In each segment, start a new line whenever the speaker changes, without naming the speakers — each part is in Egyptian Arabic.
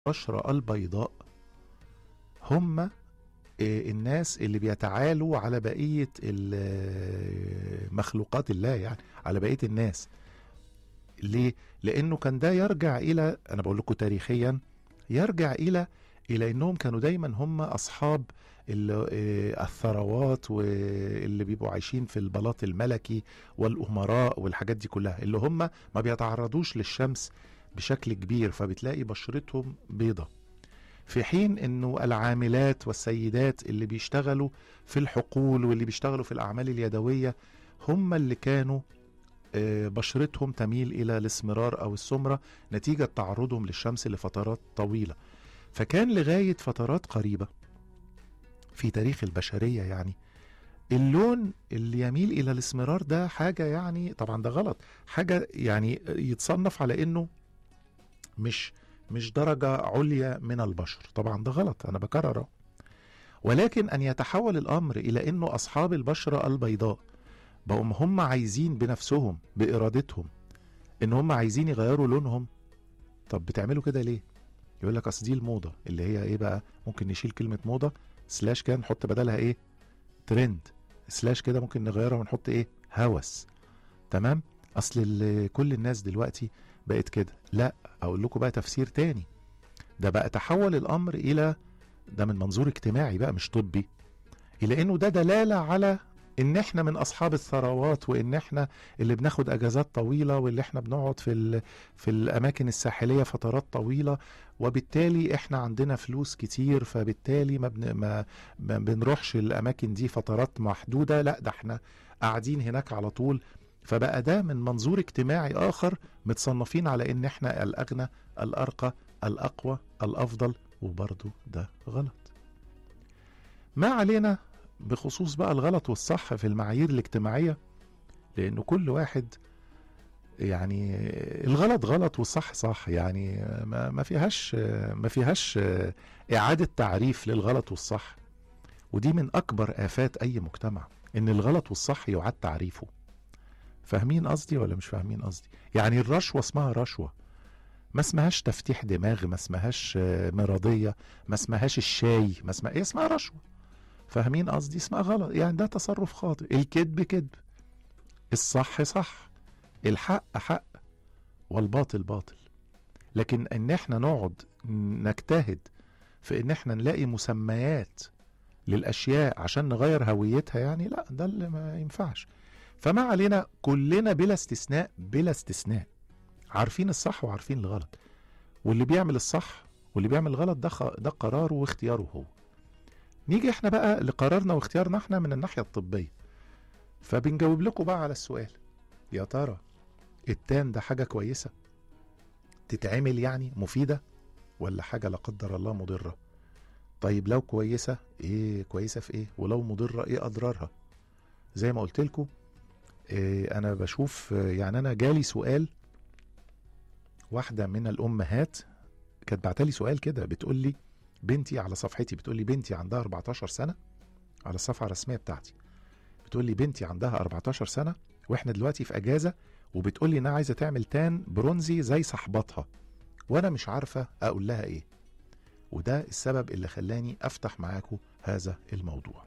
البشرة البيضاء هم آه، الناس اللي بيتعالوا على بقية ال- مخلوقات الله يعني على بقية الناس ليه؟ لأنه كان ده يرجع إلى أنا بقول لكم تاريخيا يرجع إلى إلى أنهم كانوا دايما هم أصحاب ال- آه، الثروات واللي بيبقوا عايشين في البلاط الملكي والأمراء والحاجات دي كلها اللي هم ما بيتعرضوش للشمس بشكل كبير فبتلاقي بشرتهم بيضة في حين انه العاملات والسيدات اللي بيشتغلوا في الحقول واللي بيشتغلوا في الاعمال اليدويه هم اللي كانوا آه، بشرتهم تميل الى الاسمرار او السمره نتيجه تعرضهم للشمس لفترات طويله فكان لغايه فترات قريبه في تاريخ البشريه يعني اللون اللي يميل الى الاسمرار ده حاجه يعني طبعا ده غلط حاجه يعني يتصنف على انه مش مش درجة عليا من البشر طبعا ده غلط أنا بكرره ولكن أن يتحول الأمر إلى أنه أصحاب البشرة البيضاء بقوا هم عايزين بنفسهم بإرادتهم إن هم عايزين يغيروا لونهم طب بتعملوا كده ليه؟ يقول لك أصل دي الموضة اللي هي إيه بقى؟ ممكن نشيل كلمة موضة سلاش كده نحط بدلها إيه؟ ترند سلاش كده ممكن نغيرها ونحط إيه؟ هوس تمام؟ أصل ال- كل الناس دلوقتي بقت كده لا اقول لكم بقى تفسير تاني ده بقى تحول الامر الى ده من منظور اجتماعي بقى مش طبي الى انه ده دلاله على ان احنا من اصحاب الثروات وان احنا اللي بناخد اجازات طويله واللي احنا بنقعد في ال- في الاماكن الساحليه فترات طويله وبالتالي احنا عندنا فلوس كتير فبالتالي ما, بن ما, ما بنروحش الاماكن دي فترات محدوده لا ده احنا قاعدين هناك على طول فبقى ده من منظور اجتماعي اخر متصنفين على ان احنا الاغنى الارقى الاقوى الافضل وبرضه ده غلط ما علينا بخصوص بقى الغلط والصح في المعايير الاجتماعيه لانه كل واحد يعني الغلط غلط والصح صح يعني ما ما فيهاش ما فيهاش اعاده تعريف للغلط والصح ودي من اكبر افات اي مجتمع ان الغلط والصح يعاد تعريفه فاهمين قصدي ولا مش فاهمين قصدي يعني الرشوة اسمها رشوة ما اسمهاش تفتيح دماغ ما اسمهاش آه، مرضية ما اسمهاش الشاي ما اسمها ايه اسمها رشوة فاهمين قصدي اسمها غلط يعني ده تصرف خاطئ الكذب كذب الصح صح الحق حق والباطل باطل لكن ان احنا نقعد نجتهد في ان احنا نلاقي مسميات للاشياء عشان نغير هويتها يعني لا ده اللي ما ينفعش فما علينا كلنا بلا استثناء بلا استثناء عارفين الصح وعارفين الغلط واللي بيعمل الصح واللي بيعمل الغلط ده خ- ده قراره واختياره هو نيجي احنا بقى لقرارنا واختيارنا احنا من الناحية الطبية فبنجاوب لكم بقى على السؤال يا ترى التان ده حاجة كويسة تتعمل يعني مفيدة ولا حاجة لا قدر الله مضرة طيب لو كويسة ايه كويسة في ايه ولو مضرة ايه اضرارها زي ما قلت لكم إيه انا بشوف آه، يعني انا جالي سؤال واحده من الامهات كانت بعتلي سؤال كده بتقول لي بنتي على صفحتي بتقول لي بنتي عندها 14 سنه على الصفحه الرسميه بتاعتي بتقول لي بنتي عندها 14 سنه واحنا دلوقتي في اجازه وبتقول لي انها عايزه تعمل تان برونزي زي صاحبتها وانا مش عارفه اقول لها ايه وده السبب اللي خلاني افتح معاكم هذا الموضوع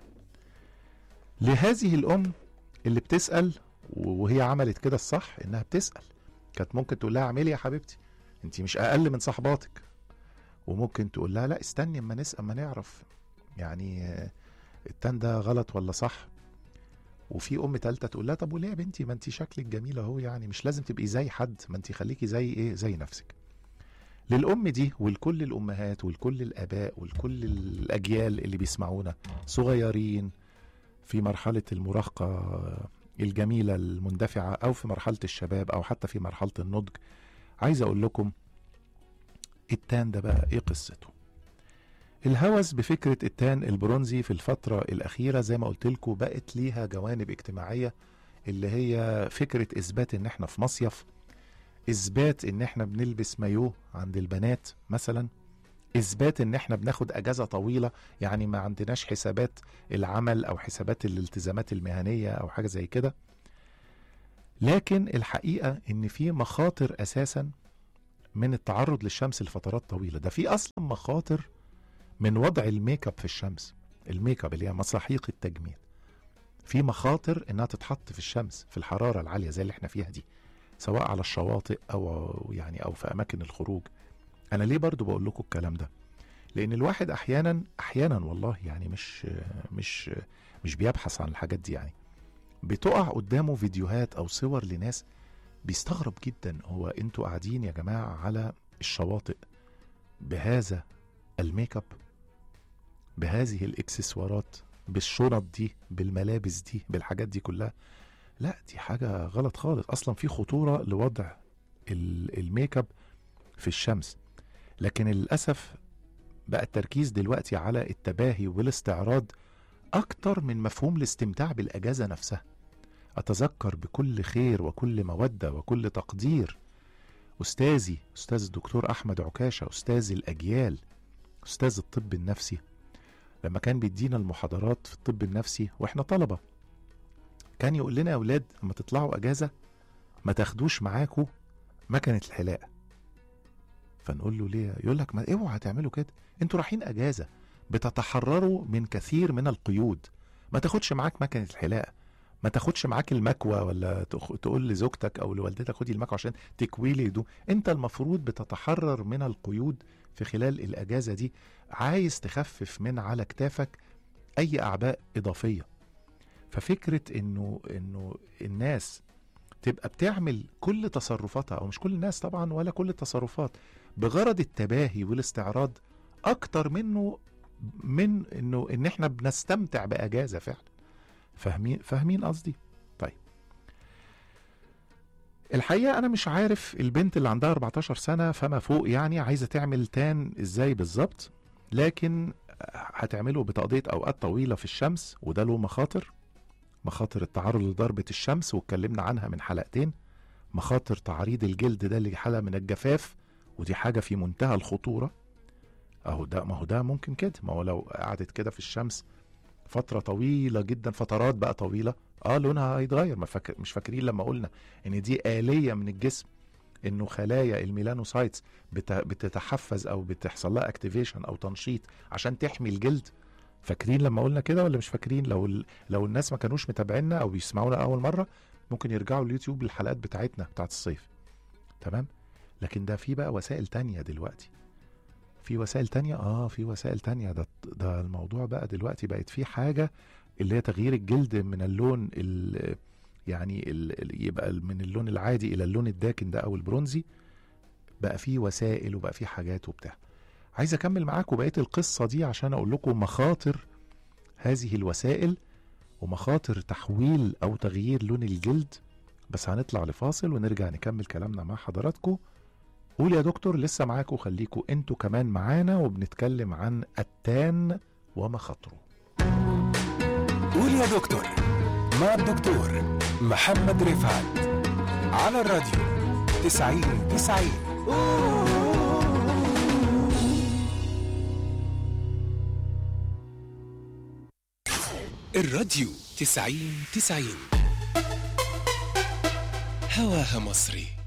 لهذه الام اللي بتسال وهي عملت كده الصح انها بتسال كانت ممكن تقول لها اعملي يا حبيبتي انت مش اقل من صحباتك وممكن تقول لها لا استني اما نسال اما نعرف يعني آه، التان ده غلط ولا صح وفي ام تالتة تقول لها طب وليه يا بنتي ما انت شكلك جميله اهو يعني مش لازم تبقي زي حد ما انت خليكي زي ايه زي نفسك للام دي ولكل الامهات ولكل الاباء ولكل الاجيال اللي بيسمعونا صغيرين في مرحله المراهقه الجميله المندفعه او في مرحله الشباب او حتى في مرحله النضج عايز اقول لكم التان ده بقى ايه قصته الهوس بفكرة التان البرونزي في الفترة الأخيرة زي ما قلت لكم بقت ليها جوانب اجتماعية اللي هي فكرة إثبات إن إحنا في مصيف إثبات إن إحنا بنلبس مايوه عند البنات مثلا إثبات إن إحنا بناخد أجازة طويلة يعني ما عندناش حسابات العمل أو حسابات الالتزامات المهنية أو حاجة زي كده لكن الحقيقة إن في مخاطر أساسا من التعرض للشمس لفترات طويله ده في اصلا مخاطر من وضع الميك اب في الشمس الميك اب اللي هي مساحيق التجميل في مخاطر انها تتحط في الشمس في الحراره العاليه زي اللي احنا فيها دي سواء على الشواطئ او يعني او في اماكن الخروج انا ليه برضو بقول لكم الكلام ده لان الواحد احيانا احيانا والله يعني مش مش مش بيبحث عن الحاجات دي يعني بتقع قدامه فيديوهات او صور لناس بيستغرب جدا هو انتوا قاعدين يا جماعه على الشواطئ بهذا الميك اب بهذه الاكسسوارات بالشنط دي بالملابس دي بالحاجات دي كلها لا دي حاجه غلط خالص اصلا في خطوره لوضع ال- الميك اب في الشمس لكن للاسف بقى التركيز دلوقتي على التباهي والاستعراض اكتر من مفهوم الاستمتاع بالاجازه نفسها اتذكر بكل خير وكل موده وكل تقدير استاذي استاذ الدكتور احمد عكاشه استاذ الاجيال استاذ الطب النفسي لما كان بيدينا المحاضرات في الطب النفسي واحنا طلبه كان يقول لنا يا اولاد لما تطلعوا اجازه ما تاخدوش معاكوا مكنه الحلاقه فنقول له ليه يقول لك ما اوعوا تعملوا كده انتوا رايحين اجازه بتتحرروا من كثير من القيود ما تاخدش معاك مكنه الحلاقه ما تاخدش معاك المكوى ولا تخ- تقول لزوجتك او لوالدتك خدي المكوى عشان تكوي لي هدوم انت المفروض بتتحرر من القيود في خلال الاجازه دي عايز تخفف من على كتافك اي اعباء اضافيه ففكره انه انه الناس تبقى بتعمل كل تصرفاتها او مش كل الناس طبعا ولا كل التصرفات بغرض التباهي والاستعراض اكتر منه من انه ان احنا بنستمتع باجازه فعلا فاهمين فاهمين قصدي طيب الحقيقه انا مش عارف البنت اللي عندها 14 سنه فما فوق يعني عايزه تعمل تان ازاي بالظبط لكن هتعمله بتقضيه اوقات طويله في الشمس وده له مخاطر مخاطر التعرض لضربه الشمس واتكلمنا عنها من حلقتين مخاطر تعريض الجلد ده لحاله من الجفاف ودي حاجه في منتهى الخطوره اهو ده ما هو ده ممكن كده ما هو لو قعدت كده في الشمس فتره طويله جدا فترات بقى طويله اه لونها هيتغير ما فاكر مش فاكرين لما قلنا ان دي آلية من الجسم انه خلايا الميلانوسايتس بت- بتتحفز او بتحصل لها اكتيفيشن او تنشيط عشان تحمي الجلد فاكرين لما قلنا كده ولا مش فاكرين لو ال- لو الناس ما كانوش متابعينا او بيسمعونا اول مره ممكن يرجعوا اليوتيوب للحلقات بتاعتنا بتاعت الصيف تمام لكن ده في بقى وسائل تانية دلوقتي في وسائل تانية اه في وسائل تانية ده ده الموضوع بقى دلوقتي بقت في حاجة اللي هي تغيير الجلد من اللون ال يعني ال ال- يبقى من اللون العادي الى اللون الداكن ده او البرونزي بقى في وسائل وبقى في حاجات وبتاع عايز اكمل معاكم بقيه القصه دي عشان اقول لكم مخاطر هذه الوسائل ومخاطر تحويل او تغيير لون الجلد بس هنطلع لفاصل ونرجع نكمل كلامنا مع حضراتكم قول يا دكتور لسه معاكم خليكم انتوا كمان معانا وبنتكلم عن التان ومخاطره
قول يا دكتور مع الدكتور محمد رفعت على الراديو تسعين تسعين الراديو تسعين تسعين هواها مصري